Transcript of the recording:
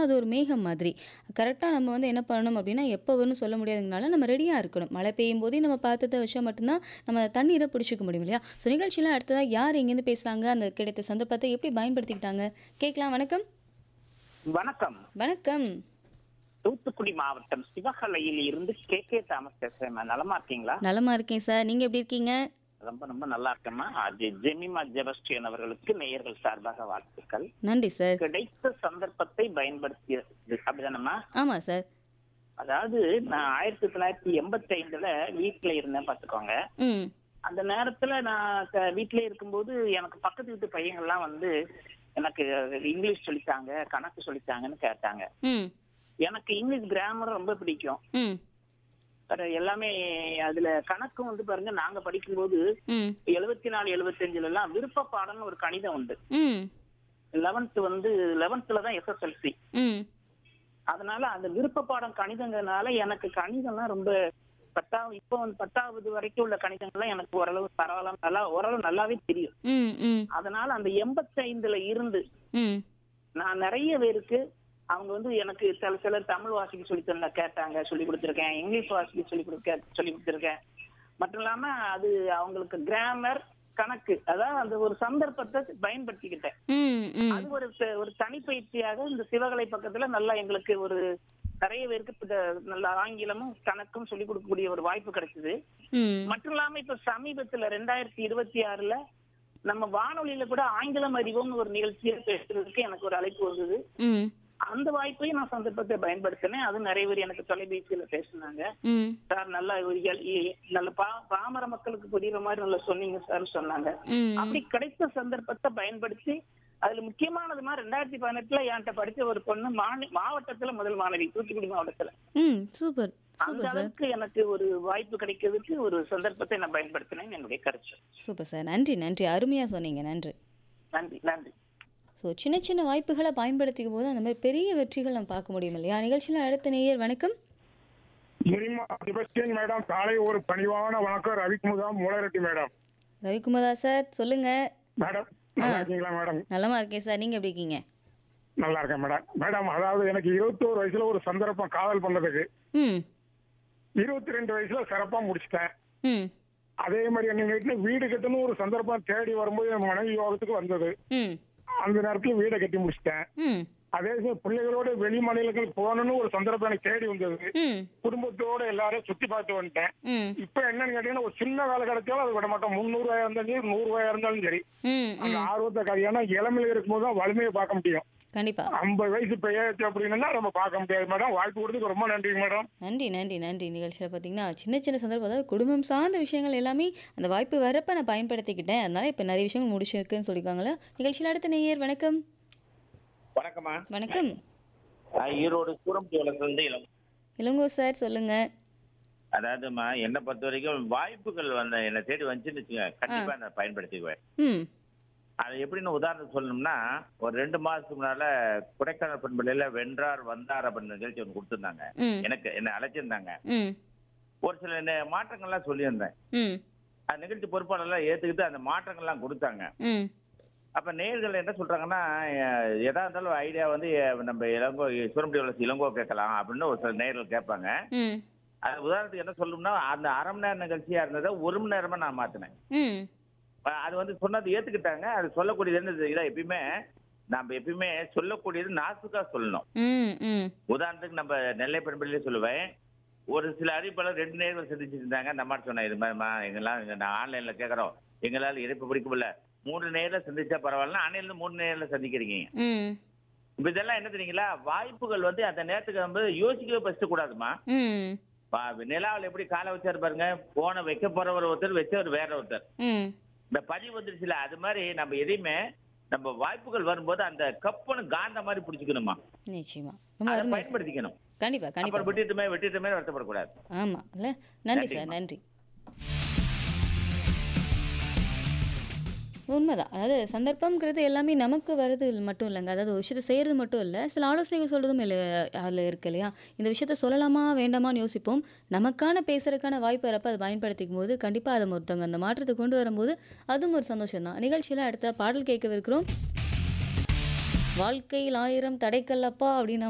அது ஒரு மேகம் மாதிரி. கரெக்ட்டா நம்ம வந்து என்ன பண்ணணும் அப்டின்னா, எப்போ வரும்னு சொல்ல முடியாததுனால நம்ம ரெடியா இருக்கணும். மழை பெய்யும்போதே நம்ம பாத்திரத்த வச்சா மட்டும் தான் நம்ம தண்ணீர பிடிச்சுக்க முடியும் இல்லையா? ஸோ நிகழ்ச்சியில அடுத்ததா யார் எங்கேருந்து பேசுறாங்க? அந்த கிடைத்த சந்தர்ப்பத்தை எப்படி பயன்படுத்திக்கிட்டாங்க? கேட்கலாம். வணக்கம். வணக்கம். வணக்கம். தூத்துக்குடி மாவட்டம் சிவகலையில் இருந்து கே கே தாமஸ் பேசுறேன். நலமா இருக்கீங்களா? நலமா இருக்கேன் சார். நீங்க எப்படி இருக்கீங்க? ரொம்ப ரொம்ப நல்லா இருக்கேம்மா. அது ஜெமிமா ஜெபஸ்டியன் அவர்களுக்கு நேயர்கள் சார்பாக வாழ்த்துக்கள். நன்றி சார். கிடைத்த சந்தர்ப்பத்தை பயன்படுத்தியது அப்படிதானம்மா? ஆமா சார். அதாவது நான் 1985ல வீட்ல இருந்தேன் பாத்துக்கோங்க. ம். அந்த நேரத்துல நான் க வீட்லயே இருக்கும்போது எனக்கு பக்கத்து வீட்டு பையங்கள்லாம் வந்து எனக்கு இங்கிலீஷ் சொல்லித்தாங்க, கணக்கு சொல்லித்தாங்கன்னு கேட்டாங்க. ம். எனக்கு இங்கிலீஷ் கிராமர் ரொம்ப பிடிக்கும். ம். வேற எல்லாமே அதுல கணக்கும் வந்து பாருங்க நாங்க படிக்கும்போது ம். 74 75ல எல்லாம் விருப்ப பாடம்னு ஒரு கணிதம் உண்டு. ம். 11th வந்து 11th தான் எஸ்எஸ்எல்சி. ம். அதனால அந்த விருப்ப பாடம் கணிதங்கிறதுனால எனக்கு கணிதம்லாம் ரொம்ப பத்தாவது இப்போ வந்து பத்தாவது வரைக்கும் உள்ள கணிதங்கள்லாம் எனக்கு ஓரளவு பரவாயில்ல நல்லா ஓரளவு நல்லாவே தெரியும். ம். ம். அதனால அந்த 85ல இருந்து ம். நான் நிறைய பேருக்கு அவங்க வந்து எனக்கு சில சிலர் தமிழ் வாசிக்க சொல்லி தந்த கேட்டாங்க சொல்லி கொடுத்துருக்கேன் இங்கிலீஷ் வாசிக்க சொல்லி கொடுக்க சொல்லி கொடுத்துருக்கேன் மட்டும் இல்லாம அது அவங்களுக்கு கிராமர் கணக்கு அதாவது அந்த ஒரு சந்தர்ப்பத்தை பயன்படுத்திக்கிட்டேன் ம். ம். அது ஒரு ச- ஒரு தனிப்பயிற்சியாக இந்த சிவகலை பக்கத்துல நல்லா எங்களுக்கு ஒரு நிறைய பேருக்கு இப்ப இந்த நல்ல ஆங்கிலமும் கணக்கும் சொல்லி கொடுக்கக்கூடிய ஒரு வாய்ப்பு கிடைச்சது ம். மட்டும் இல்லாம இப்ப சமீபத்துல ரெண்டாயிரத்தி இருபத்தி ஆறுல நம்ம வானொலியில கூட ஆங்கிலம் அறிவோம்னு ஒரு நிகழ்ச்சியை பேசுறதுக்கு எனக்கு ஒரு அழைப்பு வந்தது ம். அந்த வாய்ப்பையும் நான் சந்தர்ப்பத்தை பயன்படுத்தினேன் அது நிறைய பேர் எனக்கு தொலைபேசியில பேசினாங்க ம். சார் நல்லா ஒரு எல்- இ- நல்ல பா- பாமர மக்களுக்கு புரியுற மாதிரி நல்லா சொன்னீங்க சார் சொன்னாங்க ம். அப்படி கிடைத்த சந்தர்ப்பத்தை பயன்படுத்தி அதுல முக்கியமானது மாதிரி ரெண்டாயிரத்தி பதினெட்டுல என்கிட்ட படிச்ச ஒரு பொண்ணு மாநி மாவட்டத்துல முதல் மாணவி தூத்துக்குடி மாவட்டத்துல ம். சூப்பர். அந்த சூப்பர் சார். அளவுக்கு எனக்கு ஒரு வாய்ப்பு கிடைக்கிறதுக்கு ஒரு சந்தர்ப்பத்தை நான் பயன்படுத்தினேன் என்னுடைய கருத்து சூப்பர் சார். நன்றி, நன்றி. அருமையா சொன்னீங்க. நன்றி. நன்றி நன்றி ஸோ சின்ன சின்ன வாய்ப்புகளை பயன்படுத்திக்கும் போது அந்த மாதிரி பெரிய வெற்றிகள் நம்ம பார்க்க முடியும் இல்லையா? நிகழ்ச்சியில அடுத்த நேயர் வணக்கம். ஜெனிமா செபஸ்டியன் மேடம் காலை ஒரு பணிவான வணக்கம் ரவிக்குமுதா மூலரெட்டி மேடம் ரவிக்குமாரா சார் சொல்லுங்க. மேடம் நல்லா இருக்கீங்களா மேடம் நலமா இருக்கேன் சார். நீங்க எப்படி இருக்கீங்க? நல்லா இருக்கேன் மேடம் மேடம் அதாவது எனக்கு இருபத்தோரு வயசுல ஒரு சந்தர்ப்பம் காதல் பண்ணதுக்கு ம். இருபத்தி ரெண்டு வயசுல சிறப்பா முடிச்சிட்டேன் ம். அதே மாதிரி எங்க வீட்டுல வீடு கட்டணும் ஒரு சந்தர்ப்பம் தேடி வரும்போது என் மனைவி யோகத்துக்கு வந்தது ம். அந்த நேரத்துல வீடை கட்டி முடிச்சிட்டேன் ம். அதே சமயம் பிள்ளைகளோட வெளி மாநிலங்களுக்கு போகணும்னு ஒரு சந்தர்ப்பம் எனக்கு தேடி வந்தது ம். குடும்பத்தோட எல்லாரையும் சுத்தி பார்த்து வந்துட்டேன் ம். இப்ப என்னன்னு கேட்டீங்கன்னா ஒரு சின்ன வேலை கிடைச்சாலும் அது விட மாட்டோம் முந்நூறு ரூபாயா இருந்தாலும் சரி நூறு ரூபாயா இருந்தாலும் சரி ம். அந்த ம். ஆர்வத்தை காரி ஏன்னா இளமையில இருக்கும்போது தான் வலிமையை பார்க்க முடியும் கண்டிப்பா. ஐம்பது வயசு பெய்யாச்சு அப்படின்னா நம்ம பார்க்க முடியாது மேடம் வாய்ப்பு கொடுத்ததுக்கு ரொம்ப நன்றி மேடம் நன்றி நன்றி நன்றி நிகழ்ச்சியில் பார்த்தீங்கன்னா சின்ன சின்ன சந்தர்ப்பம் அதாவது குடும்பம் சார்ந்த விஷயங்கள் எல்லாமே அந்த வாய்ப்பு வரப்ப நான் பயன்படுத்திக்கிட்டேன் அதனால இப்போ நிறைய விஷயங்கள் முடிச்சிருக்குன்னு சொல்லியிருக்காங்களா நிகழ்ச்சியில் அடுத்த நேயர் வணக்கம் வணக்கம்மா வணக்கம் நான் ஈரோடு சூரம்பட்டியில இருந்து இளம் இளங்கோ சார் சொல்லுங்க அதாவதுமா என்னை பொறுத்த வரைக்கும் வாய்ப்புகள் வந்து என்னை தேடி வந்துச்சுன்னு வச்சுங்க கண்டிப்பா நான் பயன்படுத்திக்குவேன் ம் அது எப்படின்னு உதாரணம் சொல்லணும்னா ஒரு ரெண்டு மாசத்துக்கு முன்னால கொடைக்கானல் பண்பலையில வென்றார் வந்தார் அப்படின்னு நிகழ்ச்சி ஒன்று கொடுத்துருந்தாங்க ம் எனக்கு என்னை அழைச்சிருந்தாங்க ம் ஒரு சில நெ- மாற்றங்கள்லாம் சொல்லியிருந்தேன் ம் அந்த நிகழ்ச்சி பொறுப்பாளர்லாம் ஏத்துக்கிட்டு அந்த மாற்றங்கள்லாம் கொடுத்தாங்க ம் அப்ப நேர்கள் என்ன சொல்றாங்கன்னா அஹ், எதா இருந்தாலும் ஐடியா வந்து அஹ், நம்ம இளங்கோ சுரம்படி வளர்ச்சி இளங்கோ கேட்கலாம் அப்படின்னு ஒரு சில நேர்கள் கேட்பாங்க ம் அது உதாரணத்துக்கு என்ன சொல்லணும்னா அந்த அரை மணி நேரம் நிகழ்ச்சியா இருந்ததை ஒரு மணி நேரமா நான் மாத்தினேன் ம் அஹ் அது வந்து சொன்னது ஏத்துக்கிட்டாங்க அது சொல்லக்கூடியது என்ன இதான் எப்பயுமே நம்ம எப்பயுமே சொல்லக்கூடியது நாசுக்கா சொல்லணும் ம் ம் உதாரணத்துக்கு நம்ம நெல்லை பண்புலேயே சொல்லுவேன் ஒரு சில அறிவிப்பாளர் ரெண்டு நேரம் சந்திச்சுட்டு இருந்தாங்க அந்த மாதிரி சொன்னேன் இது மாதிரிமா எங்கெல்லாம் இங்க நான் ஆன்லைன்ல கேட்கறோம் எங்களால் இணைப்பு பிடிக்க முடியல மூணு நேரில் சந்திச்சா பரவாயில்ல ஆன்லைன்ல மூணு நேரில் சந்திக்கிறீங்க ம் இப்ப இதெல்லாம் என்ன தெரியுங்களா வாய்ப்புகள் வந்து அந்த நேரத்துக்கு வந்து யோசிக்கவே பஸ்ட் கூடாதுமா ம் நிலாவில் எப்படி காலை வச்சாரு பாருங்க போனை வைக்க போறவர் ஒருத்தர் வச்சவர் வேற ஒருத்தர் ம் இந்த பதிவு வந்துருச்சுல அது மாதிரி நம்ம எதையுமே நம்ம வாய்ப்புகள் வரும்போது அந்த கப்பனு காந்த மாதிரி பிடிச்சிக்கணுமா நிச்சயமா ரொம்ப அதை அருமை சார் பயன்படுத்திக்கணும் கண்டிப்பா அப்புறம் கண்டிப்பா விட்டுட்டுமே விட்டுட்டுமே வருத்தப்படக்கூடாது ஆமா இல்ல நன்றி சார் நன்றிம்மா. நன்றி உண்மைதான் அதாவது சந்தர்ப்பம்ங்கிறது எல்லாமே நமக்கு வர்றது மட்டும் இல்லைங்க அதாவது ஒரு விஷயத்தை செய்கிறது மட்டும் இல்லை சில ஆலோசனைகள் சொல்கிறதும் இல்லை அதில் இருக்கு இல்லையா இந்த விஷயத்த சொல்லலாமா வேண்டாமான்னு யோசிப்போம் நமக்கான பேசுறதுக்கான வாய்ப்பு வரப்ப அதை பயன்படுத்திக்கும் போது கண்டிப்பாக அதை ஒருத்தவங்க அந்த மாற்றத்தை கொண்டு வரும்போது அதுவும் ஒரு சந்தோஷம் தான் நிகழ்ச்சியில் அடுத்த பாடல் கேட்கவிருக்கிறோம் வாழ்க்கையில் ஆயிரம் தடைக்கல்லப்பா அப்படின்னு